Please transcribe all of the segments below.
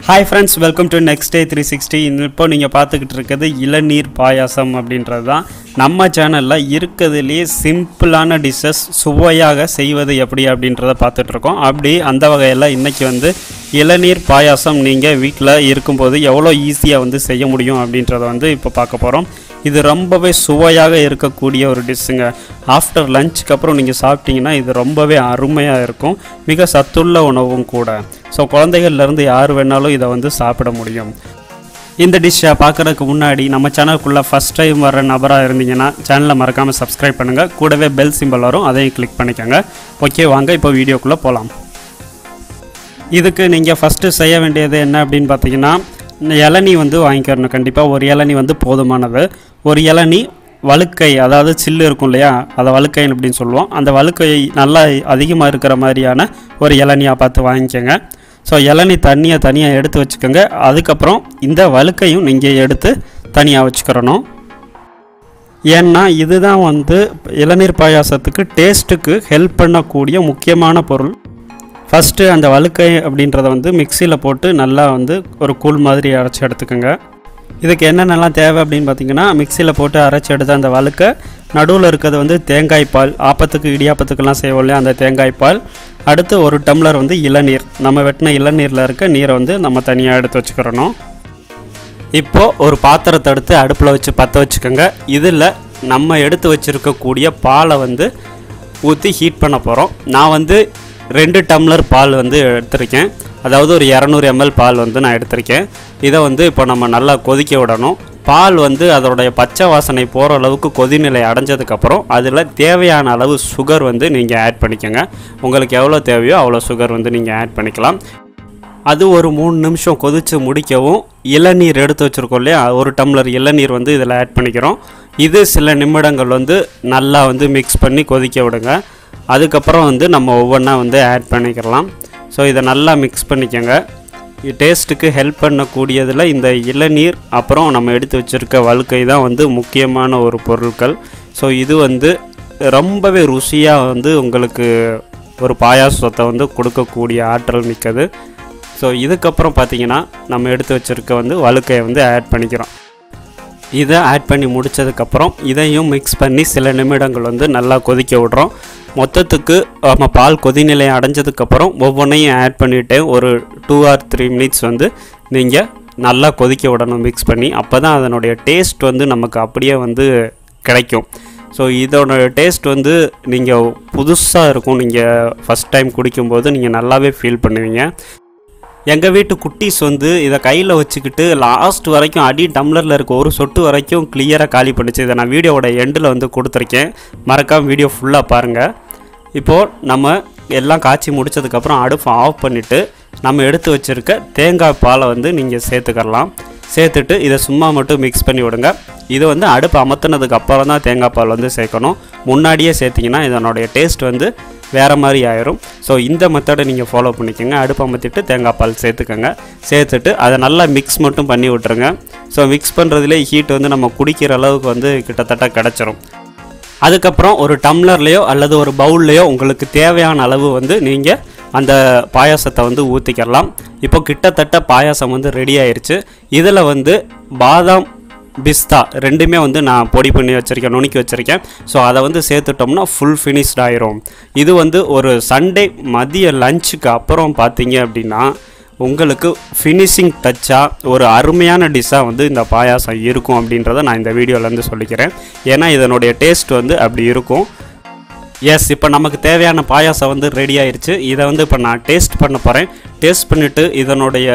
hi friends welcome to next day three sixty இப்போ நீங்கள் பார்த்துக்கிட்டு இருக்கிறது இளநீர் பாயாசம் அப்படின்றது தான் நம்ம சேனலில் இருக்கிறதுலேயே சிம்பிளான டிஷ்ஷஸ் சுவையாக செய்வது எப்படி அப்படின்றத பார்த்துட்ருக்கோம் அப்படி அந்த வகையில் இன்றைக்கி வந்து இளநீர் பாயாசம் நீங்கள் வீட்டில் இருக்கும்போது எவ்வளோ ஈஸியாக வந்து செய்ய முடியும் அப்படின்றத வந்து இப்போ பார்க்க போகிறோம் இது ரொம்பவே சுவையாக இருக்கக்கூடிய ஒரு டிஷ்ஷுங்க ஆஃப்டர் லஞ்சுக்கு அப்புறம் நீங்கள் சாப்பிட்டீங்கன்னா இது ரொம்பவே அருமையாக இருக்கும் மிக சத்துள்ள உணவும் கூட ஸோ குழந்தைகள்லேருந்து யார் வேணாலும் இதை வந்து சாப்பிட முடியும் இந்த டிஷ்ஷை பார்க்குறதுக்கு முன்னாடி நம்ம சேனலுக்குள்ளே ஃபஸ்ட் டைம் வர நபராக இருந்தீங்கன்னா சேனலை மறக்காமல் சப்ஸ்கிரைப் பண்ணுங்கள் கூடவே பெல் சிம்பிள் வரும் அதையும் கிளிக் பண்ணிக்கோங்க ஓகே வாங்க இப்போ வீடியோக்குள்ளே போகலாம் இதுக்கு நீங்கள் ஃபஸ்ட்டு செய்ய வேண்டியது என்ன அப்படின்னு பார்த்தீங்கன்னா இந்த இளநீ வந்து வாங்கிக்கிறணும் கண்டிப்பாக ஒரு இளநீ வந்து போதுமானது ஒரு இளநீ வழுக்கை அதாவது சில்லு இருக்கும் இல்லையா அதை வழுக்கைன்னு அப்படின்னு சொல்லுவோம் அந்த வழுக்கை நல்லா அதிகமாக இருக்கிற மாதிரியான ஒரு இளநியாக பார்த்து வாங்கிக்கோங்க ஸோ இளநீ தண்ணியை தனியாக எடுத்து வச்சுக்கோங்க அதுக்கப்புறம் இந்த வழுக்கையும் நீங்கள் எடுத்து தனியாக வச்சுக்கிறணும் ஏன்னா இதுதான் வந்து இளநீர் பாயாசத்துக்கு டேஸ்ட்டுக்கு ஹெல்ப் பண்ணக்கூடிய முக்கியமான பொருள் ஃபஸ்ட்டு அந்த வழுக்கை அப்படின்றத வந்து மிக்சியில் போட்டு நல்லா வந்து ஒரு கூழ் மாதிரி அரைச்சி எடுத்துக்கோங்க இதுக்கு என்னென்னலாம் தேவை அப்படின்னு பார்த்தீங்கன்னா மிக்சியில் போட்டு அரைச்சி எடுத்த அந்த வழுக்கை நடுவில் இருக்கிறது வந்து தேங்காய் பால் ஆப்பத்துக்கு இடியாப்பத்துக்கெல்லாம் செய்வோம் இல்லையா அந்த தேங்காய் பால் அடுத்து ஒரு டம்ளர் வந்து இளநீர் நம்ம வெட்டின இளநீரில் இருக்க நீரை வந்து நம்ம தனியாக எடுத்து வச்சுக்கிறணும் இப்போது ஒரு பாத்திரத்தை எடுத்து அடுப்பில் வச்சு பற்ற வச்சுக்கோங்க இதில் நம்ம எடுத்து வச்சுருக்கக்கூடிய பாலை வந்து ஊற்றி ஹீட் பண்ண போகிறோம் நான் வந்து ரெண்டு டம்ளர் பால் வந்து எடுத்திருக்கேன் அதாவது ஒரு இரநூறு எம்எல் பால் வந்து நான் எடுத்திருக்கேன் இதை வந்து இப்போ நம்ம நல்லா கொதிக்க விடணும் பால் வந்து அதோடைய பச்சை வாசனை போகிற அளவுக்கு கொதிநிலை அடைஞ்சதுக்கப்புறம் அதில் தேவையான அளவு சுகர் வந்து நீங்கள் ஆட் பண்ணிக்கோங்க உங்களுக்கு எவ்வளோ தேவையோ அவ்வளோ சுகர் வந்து நீங்கள் ஆட் பண்ணிக்கலாம் அது ஒரு மூணு நிமிஷம் கொதித்து முடிக்கவும் இளநீர் எடுத்து வச்சுருக்கோம் இல்லையா ஒரு டம்ளர் இளநீர் வந்து இதில் ஆட் பண்ணிக்கிறோம் இது சில நிமிடங்கள் வந்து நல்லா வந்து மிக்ஸ் பண்ணி கொதிக்க விடுங்க அதுக்கப்புறம் வந்து நம்ம ஒவ்வொன்றா வந்து ஆட் பண்ணிக்கலாம் ஸோ இதை நல்லா மிக்ஸ் பண்ணிக்கோங்க டேஸ்ட்டுக்கு ஹெல்ப் பண்ணக்கூடியதில் இந்த இளநீர் அப்புறம் நம்ம எடுத்து வச்சுருக்க வழுக்கை தான் வந்து முக்கியமான ஒரு பொருட்கள் ஸோ இது வந்து ரொம்பவே ருசியாக வந்து உங்களுக்கு ஒரு பாயாசத்தை வந்து கொடுக்கக்கூடிய ஆற்றல் மிக்கது ஸோ இதுக்கப்புறம் பார்த்தீங்கன்னா நம்ம எடுத்து வச்சுருக்க வந்து வழுக்கையை வந்து ஆட் பண்ணிக்கிறோம் இதை ஆட் பண்ணி முடித்ததுக்கப்புறம் இதையும் மிக்ஸ் பண்ணி சில நிமிடங்கள் வந்து நல்லா கொதிக்க விடுறோம் மொத்தத்துக்கு நம்ம பால் கொதிநிலை அடைஞ்சதுக்கப்புறம் ஒவ்வொன்றையும் ஆட் பண்ணிவிட்டு ஒரு டூ ஆர் த்ரீ மினிட்ஸ் வந்து நீங்கள் நல்லா கொதிக்க விடணும் மிக்ஸ் பண்ணி அப்போ தான் அதனுடைய டேஸ்ட் வந்து நமக்கு அப்படியே வந்து கிடைக்கும் ஸோ இதோட டேஸ்ட் வந்து நீங்கள் புதுசாக இருக்கும் நீங்கள் ஃபஸ்ட் டைம் குடிக்கும்போது நீங்கள் நல்லாவே ஃபீல் பண்ணுவீங்க எங்கள் வீட்டு குட்டீஸ் வந்து இதை கையில் வச்சுக்கிட்டு லாஸ்ட் வரைக்கும் அடி டம்ளரில் இருக்க ஒரு சொட்டு வரைக்கும் கிளியராக காலி பண்ணிச்சு இதை நான் வீடியோவோட எண்டில் வந்து கொடுத்துருக்கேன் மறக்காமல் வீடியோ ஃபுல்லாக பாருங்கள் இப்போது நம்ம எல்லாம் காய்ச்சி முடித்ததுக்கப்புறம் அடுப்பை ஆஃப் பண்ணிவிட்டு நம்ம எடுத்து வச்சுருக்க தேங்காய் பாலை வந்து நீங்கள் சேர்த்துக்கலாம் சேர்த்துட்டு இதை சும்மா மட்டும் மிக்ஸ் பண்ணி விடுங்க இது வந்து அடுப்பு அமர்த்தினதுக்கு அப்புறம் தான் தேங்காய் பால் வந்து சேர்க்கணும் முன்னாடியே சேர்த்திங்கன்னா இதனுடைய டேஸ்ட் வந்து வேறு மாதிரி ஆயிரும் ஸோ இந்த மெத்தடை நீங்கள் ஃபாலோ பண்ணிக்கோங்க அடுப்பு அமர்த்திட்டு தேங்காய் பால் சேர்த்துக்கோங்க சேர்த்துட்டு அதை நல்லா மிக்ஸ் மட்டும் பண்ணி விட்டுருங்க ஸோ மிக்ஸ் பண்ணுறதுலே ஹீட் வந்து நம்ம குடிக்கிற அளவுக்கு வந்து கிட்டத்தட்ட கிடச்சிரும் அதுக்கப்புறம் ஒரு டம்ளர்லேயோ அல்லது ஒரு பவுல்லையோ உங்களுக்கு தேவையான அளவு வந்து நீங்கள் அந்த பாயாசத்தை வந்து ஊற்றிக்கலாம் இப்போ கிட்டத்தட்ட பாயாசம் வந்து ரெடி ஆயிடுச்சு இதில் வந்து பாதாம் பிஸ்தா ரெண்டுமே வந்து நான் பொடி பண்ணி வச்சுருக்கேன் நுணுக்கி வச்சுருக்கேன் ஸோ அதை வந்து சேர்த்துட்டோம்னா ஃபுல் ஃபினிஷ்ட் ஆயிரும் இது வந்து ஒரு சண்டே மதிய லஞ்சுக்கு அப்புறம் பார்த்தீங்க அப்படின்னா உங்களுக்கு ஃபினிஷிங் டச்சாக ஒரு அருமையான டிஷ்ஷாக வந்து இந்த பாயாசம் இருக்கும் அப்படின்றத நான் இந்த வீடியோலேருந்து சொல்லிக்கிறேன் ஏன்னா இதனுடைய டேஸ்ட் வந்து அப்படி இருக்கும் எஸ் இப்போ நமக்கு தேவையான பாயாசம் வந்து ரெடி ஆயிடுச்சு இதை வந்து இப்போ நான் டேஸ்ட் பண்ண போகிறேன் டேஸ்ட் பண்ணிவிட்டு இதனுடைய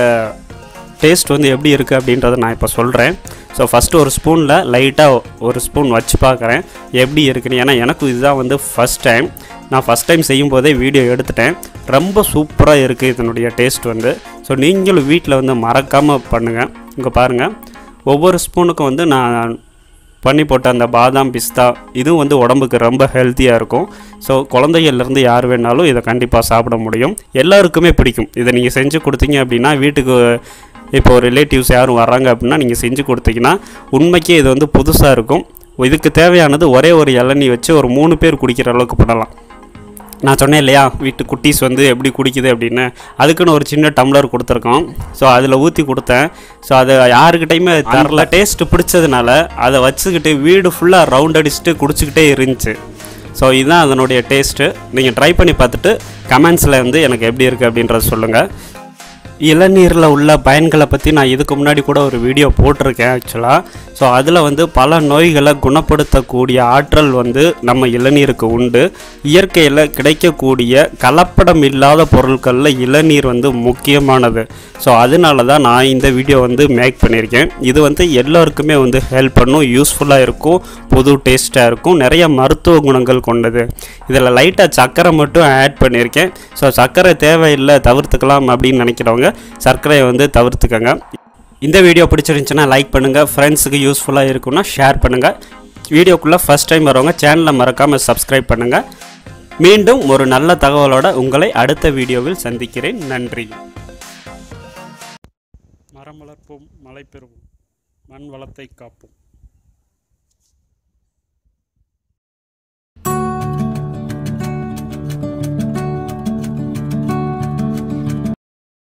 டேஸ்ட் வந்து எப்படி இருக்குது அப்படின்றத நான் இப்போ சொல்கிறேன் ஸோ ஃபஸ்ட்டு ஒரு ஸ்பூனில் லைட்டாக ஒரு ஸ்பூன் வச்சு பார்க்குறேன் எப்படி இருக்குன்னு ஏன்னா எனக்கும் இதுதான் வந்து ஃபஸ்ட் டைம் நான் ஃபஸ்ட் டைம் செய்யும் போதே வீடியோ எடுத்துட்டேன் ரொம்ப சூப்பராக இருக்குது இதனுடைய டேஸ்ட் வந்து ஸோ நீங்களும் வீட்டில் வந்து மறக்காமல் பண்ணுங்கள் இங்கே பாருங்கள் ஒவ்வொரு ஸ்பூனுக்கும் வந்து நான் பண்ணி போட்ட அந்த பாதாம் பிஸ்தா இதுவும் வந்து உடம்புக்கு ரொம்ப ஹெல்த்தியாக இருக்கும் ஸோ குழந்தைகள்லேருந்து யார் வேணாலும் இதை கண்டிப்பாக சாப்பிட முடியும் எல்லாருக்குமே பிடிக்கும் இதை நீங்கள் செஞ்சு கொடுத்தீங்க அப்படின்னா வீட்டுக்கு இப்போ ரிலேட்டிவ்ஸ் யாரும் வர்றாங்க அப்படின்னா நீங்கள் செஞ்சு கொடுத்தீங்கன்னா உண்மைக்கே இது வந்து புதுசாக இருக்கும் இதுக்கு தேவையானது ஒரே ஒரு இளநீ வச்சு ஒரு மூணு பேர் குடிக்கிற அளவுக்கு பண்ணலாம் நான் சொன்னேன் இல்லையா வீட்டு குட்டீஸ் வந்து எப்படி குடிக்குது அப்படின்னு அதுக்குன்னு ஒரு சின்ன டம்ளர் கொடுத்துருக்கோம் ஸோ அதில் ஊற்றி கொடுத்தேன் ஸோ அது யாருக்கிட்டையுமே தரல டேஸ்ட்டு பிடிச்சதுனால அதை வச்சுக்கிட்டு வீடு ஃபுல்லாக ரவுண்ட் அடிச்சுட்டு குடிச்சிக்கிட்டே இருந்துச்சு ஸோ இதுதான் அதனுடைய டேஸ்ட்டு நீங்கள் ட்ரை பண்ணி பார்த்துட்டு கமெண்ட்ஸில் வந்து எனக்கு எப்படி இருக்குது அப்படின்றத சொல்லுங்கள் இளநீரில் உள்ள பயன்களை பற்றி நான் இதுக்கு முன்னாடி கூட ஒரு வீடியோ போட்டிருக்கேன் ஆக்சுவலாக ஸோ அதில் வந்து பல நோய்களை குணப்படுத்தக்கூடிய ஆற்றல் வந்து நம்ம இளநீருக்கு உண்டு இயற்கையில் கிடைக்கக்கூடிய கலப்படம் இல்லாத பொருட்களில் இளநீர் வந்து முக்கியமானது ஸோ அதனால தான் நான் இந்த வீடியோ வந்து மேக் பண்ணியிருக்கேன் இது வந்து எல்லோருக்குமே வந்து ஹெல்ப் பண்ணும் யூஸ்ஃபுல்லாக இருக்கும் புது டேஸ்ட்டாக இருக்கும் நிறைய மருத்துவ குணங்கள் கொண்டது இதில் லைட்டாக சர்க்கரை மட்டும் ஆட் பண்ணியிருக்கேன் ஸோ சர்க்கரை தேவையில்லை தவிர்த்துக்கலாம் அப்படின்னு நினைக்கிறவங்க சர்க்கரையை வந்து தவிர்த்துக்கங்க இந்த வீடியோ பிடிச்சிருந்துச்சுன்னா லைக் பண்ணுங்கள் ஃப்ரெண்ட்ஸுக்கு யூஸ்ஃபுல்லாக இருக்குன்னா ஷேர் பண்ணுங்கள் வீடியோக்குள்ளே ஃபஸ்ட் டைம் வரவங்க சேனலை மறக்காமல் சப்ஸ்கிரைப் பண்ணுங்கள் மீண்டும் ஒரு நல்ல தகவலோட உங்களை அடுத்த வீடியோவில் சந்திக்கிறேன் நன்றி மரம் வளர்ப்போம் மழை பெறுவோம் மண் வளத்தை காப்போம்